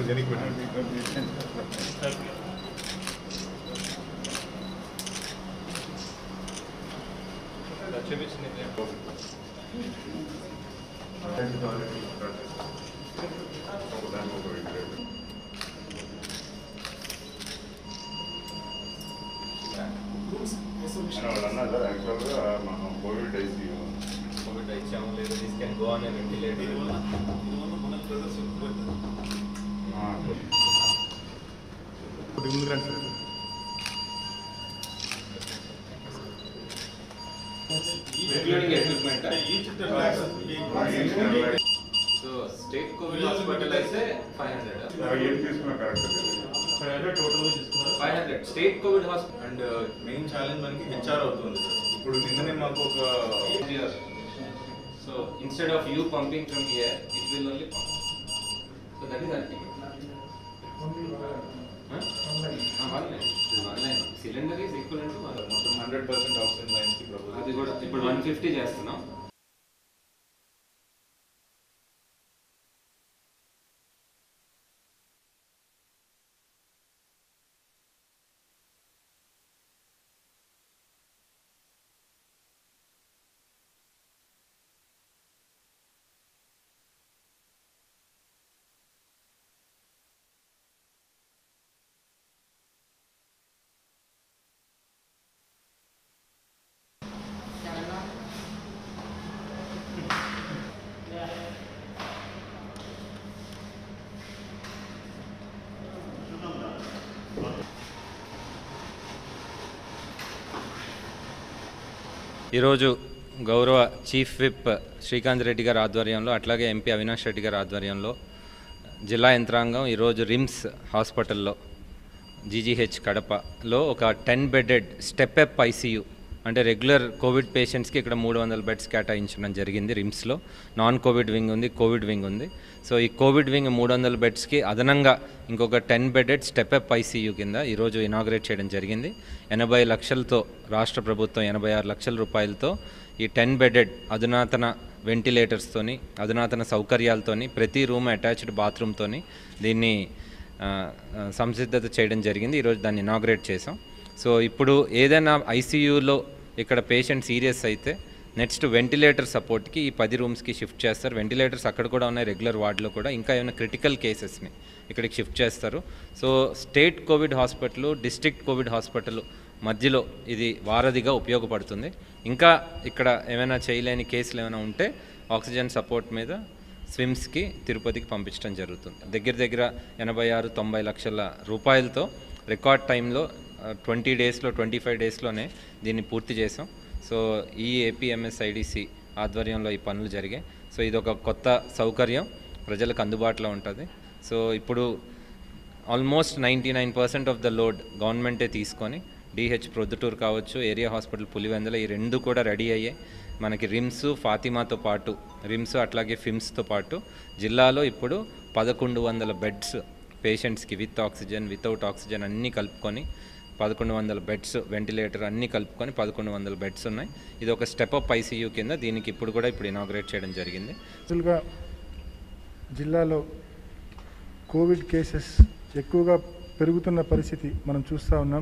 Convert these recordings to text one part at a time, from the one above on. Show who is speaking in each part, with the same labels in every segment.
Speaker 1: వెనక్కి పెట్టండి ఒకదానికి ఒక వెంటిలేటర్. అని వాళ్ళు అన్నారు కదా, యాక్చువల్గా మనం కోవిడ్ ఐసీయూ
Speaker 2: కోవిడ్ ఇచ్చాము లేదు this can go on ventilator
Speaker 1: కొద్దిగా ముందుకు రండి sir
Speaker 2: including equipment so state covid hospital అయితే ఫైవ్ హండ్రెడ్
Speaker 1: ఏం తీసుకున్నా correct
Speaker 2: five hundred state covid hospital
Speaker 3: and main challenge మనకి హెచ్ఆర్ అవుతుంది ఇప్పుడు నిన్ననే మాకు ఒక
Speaker 2: so instead of you pumping from here it will only pump so that is ultimate cylinder is equal to
Speaker 3: మొత్తం hundred percent oxygen lines కి
Speaker 2: అది కూడా
Speaker 3: ప్రపోజల్
Speaker 2: ఇప్పుడు వన్ ఫిఫ్టీ చేస్తున్నాం ఈరోజు గౌరవ చీఫ్ విప్ శ్రీకాంత్ రెడ్డి గారి ఆధ్వర్యంలో అట్లాగే ఎంపీ అవినాష్ రెడ్డి గారి ఆధ్వర్యంలో జిల్లా యంత్రాంగం ఈరోజు రిమ్స్ హాస్పిటల్లో జీజీహెచ్ కడపలో ఒక ten bedded step up ICU అంటే రెగ్యులర్ కోవిడ్ పేషెంట్స్కి ఇక్కడ మూడు వందల బెడ్స్ కేటాయించడం జరిగింది రిమ్స్లో నాన్ కోవిడ్ వింగ్ ఉంది కోవిడ్ వింగ్ ఉంది సో ఈ కోవిడ్ వింగ్ మూడు వందల బెడ్స్కి అదనంగా ఇంకొక ten bedded step up ICU కింద ఈరోజు ఇనాగ్రేట్ చేయడం జరిగింది ఎనభై లక్షలతో రాష్ట్ర ప్రభుత్వం ఎనభై ఆరు లక్షల రూపాయలతో ఈ టెన్ బెడెడ్ అధునాతన వెంటిలేటర్స్తోని అధునాతన సౌకర్యాలతోని ప్రతి రూమ్ అటాచ్డ్ బాత్రూమ్తోని దీన్ని ఆ, ఆ, సంసిద్ధత చేయడం జరిగింది ఈరోజు దాన్ని ఇనాగ్రేట్ చేసాం సో ఇప్పుడు ఏదైనా ఐసీయూలో ఇక్కడ పేషెంట్ సీరియస్ అయితే నెక్స్ట్ వెంటిలేటర్ సపోర్ట్కి ఈ పది రూమ్స్కి షిఫ్ట్ చేస్తారు వెంటిలేటర్స్ అక్కడ కూడా ఉన్నాయి రెగ్యులర్ వార్డులో కూడా ఇంకా ఏమైనా క్రిటికల్ కేసెస్ని ఇక్కడికి షిఫ్ట్ చేస్తారు so state covid hospital district covid hospital మధ్యలో ఇది వారధిగా ఉపయోగపడుతుంది ఇంకా ఇక్కడ ఏమైనా చేయలేని కేసులు ఏమైనా ఉంటే ఆక్సిజన్ సపోర్ట్ మీద స్విమ్స్కి తిరుపతికి పంపించడం జరుగుతుంది దగ్గర దగ్గర ఎనభై ఆరు తొంభై లక్షల రూపాయలతో రికార్డ్ టైంలో ట్వంటీ డేస్లో ట్వంటీ ఫైవ్ డేస్లోనే దీన్ని పూర్తి చేసాం సో ఈ ఏపీఎంఎస్ ఐడిసి ఆధ్వర్యంలో ఈ పనులు జరిగాయి సో ఇది ఒక కొత్త సౌకర్యం ప్రజలకు అందుబాటులో ఉంటుంది సో ఇప్పుడు almost ninety nine percent of the load గవర్నమెంటే తీసుకొని డిహెచ్ ప్రొద్దుటూరు కావచ్చు ఏరియా హాస్పిటల్ పులివెందుల ఈ రెండు కూడా రెడీ అయ్యాయి మనకి రిమ్స్ ఫాతిమాతో పాటు రిమ్స్ అట్లాగే ఫిమ్స్తో పాటు జిల్లాలో ఇప్పుడు పదకొండు వందల బెడ్స్ పేషెంట్స్కి విత్ ఆక్సిజన్ వితౌట్ ఆక్సిజన్ అన్నీ కలుపుకొని పదకొండు వందల బెడ్స్ వెంటిలేటర్ అన్నీ కలుపుకొని పదకొండు వందల బెడ్స్ ఉన్నాయి ఇది ఒక స్టెప్ అప్ ఐసీయూ కింద దీనికి ఇప్పుడు కూడా ఇప్పుడు ఇనాగ్రేట్ చేయడం జరిగింది
Speaker 4: యాక్చువల్గా జిల్లాలో కోవిడ్ కేసెస్ ఎక్కువగా పెరుగుతున్న పరిస్థితి మనం చూస్తూ ఉన్నాం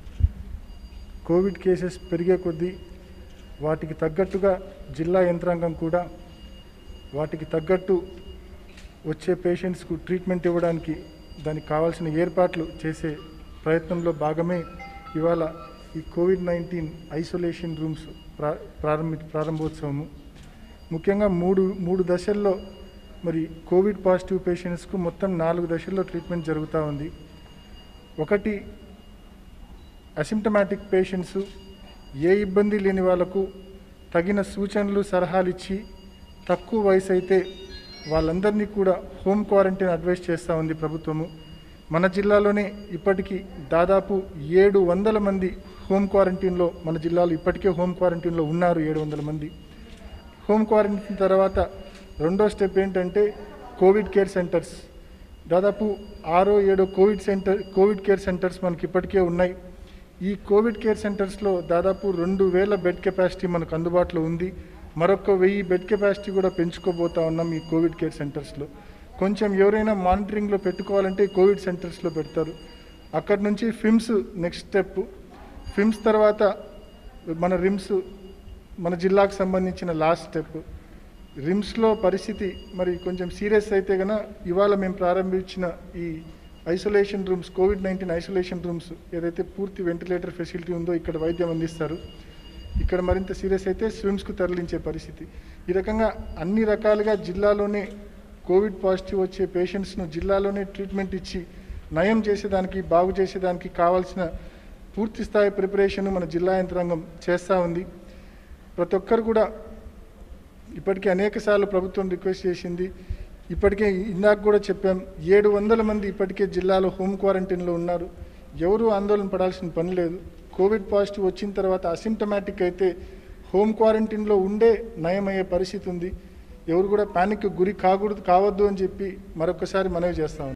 Speaker 4: కోవిడ్ కేసెస్ పెరిగే కొద్దీ వాటికి తగ్గట్టుగా జిల్లా యంత్రాంగం కూడా వాటికి తగ్గట్టు వచ్చే పేషెంట్స్కు ట్రీట్మెంట్ ఇవ్వడానికి దానికి కావాల్సిన ఏర్పాట్లు చేసే ప్రయత్నంలో భాగమే ఇవాళ ఈ కోవిడ్ నైన్టీన్ ఐసోలేషన్ రూమ్స్ ప్రా ప్రారంభి ప్రారంభోత్సవము ముఖ్యంగా మూడు మూడు దశల్లో మరి కోవిడ్ పాజిటివ్ పేషెంట్స్కు మొత్తం నాలుగు దశల్లో ట్రీట్మెంట్ జరుగుతూ ఉంది ఒకటి అసిమ్టమాటిక్ పేషెంట్స్ ఏ ఇబ్బంది లేని వాళ్ళకు తగిన సూచనలు సలహాలు ఇచ్చి తక్కువ వయసు అయితే వాళ్ళందరినీ కూడా హోమ్ క్వారంటైన్ అడ్వైస్ చేస్తూ ఉంది ప్రభుత్వము మన జిల్లాలోనే ఇప్పటికీ దాదాపు ఏడు వందల మంది హోమ్ క్వారంటైన్లో మన జిల్లాలో ఇప్పటికే హోమ్ క్వారంటైన్లో ఉన్నారు ఏడు వందల మంది హోమ్ క్వారంటైన్ తర్వాత రెండో స్టెప్ ఏంటంటే కోవిడ్ కేర్ సెంటర్స్ దాదాపు ఆరో ఏడో covid centre covid care centres మనకి ఇప్పటికే ఉన్నాయి ఈ కోవిడ్ కేర్ సెంటర్స్లో దాదాపు రెండు వేల బెడ్ కెపాసిటీ మనకు అందుబాటులో ఉంది మరొక వెయ్యి బెడ్ కెపాసిటీ కూడా పెంచుకోబోతా ఉన్నాం ఈ కోవిడ్ కేర్ సెంటర్స్లో కొంచెం ఎవరైనా మానిటరింగ్లో పెట్టుకోవాలంటే కోవిడ్ సెంటర్స్లో పెడతారు అక్కడి నుంచి ఫిమ్స్ నెక్స్ట్ స్టెప్ ఫిమ్స్ తర్వాత మన రిమ్స్ మన జిల్లాకు సంబంధించిన లాస్ట్ స్టెప్ రిమ్స్లో పరిస్థితి మరి కొంచెం సీరియస్ అయితే గన ఇవాళ మేము ప్రారంభించిన ఈ isolation rooms covid nineteen isolation rooms ఏదైతే పూర్తి వెంటిలేటర్ ఫెసిలిటీ ఉందో ఇక్కడ వైద్యం అందిస్తారు ఇక్కడ మరింత సీరియస్ అయితే స్విమ్స్కు తరలించే పరిస్థితి ఈ రకంగా అన్ని రకాలుగా జిల్లాలోనే కోవిడ్ పాజిటివ్ వచ్చే పేషెంట్స్ను జిల్లాలోనే ట్రీట్మెంట్ ఇచ్చి నయం చేసేదానికి బాగు చేసేదానికి కావాల్సిన పూర్తి స్థాయి ప్రిపరేషన్ మన జిల్లా యంత్రాంగం చేస్తూ ఉంది ప్రతి ఒక్కరు కూడా ఇప్పటికే అనేక సార్లు ప్రభుత్వం రిక్వెస్ట్ చేసింది ఇప్పటికే ఇందాక కూడా చెప్పాం ఏడు వందల మంది ఇప్పటికే జిల్లాలో హోమ్ క్వారంటైన్లో ఉన్నారు ఎవరు ఆందోళన పడాల్సిన పని లేదు కోవిడ్ పాజిటివ్ వచ్చిన తర్వాత అసిమ్టమాటిక్ అయితే హోమ్ క్వారంటైన్లో ఉండే నయమయ్యే పరిస్థితి ఉంది ఎవరు కూడా ప్యానిక్ గురి కాకూడదు కావద్దు అని చెప్పి మరొకసారి మనవి చేస్తాం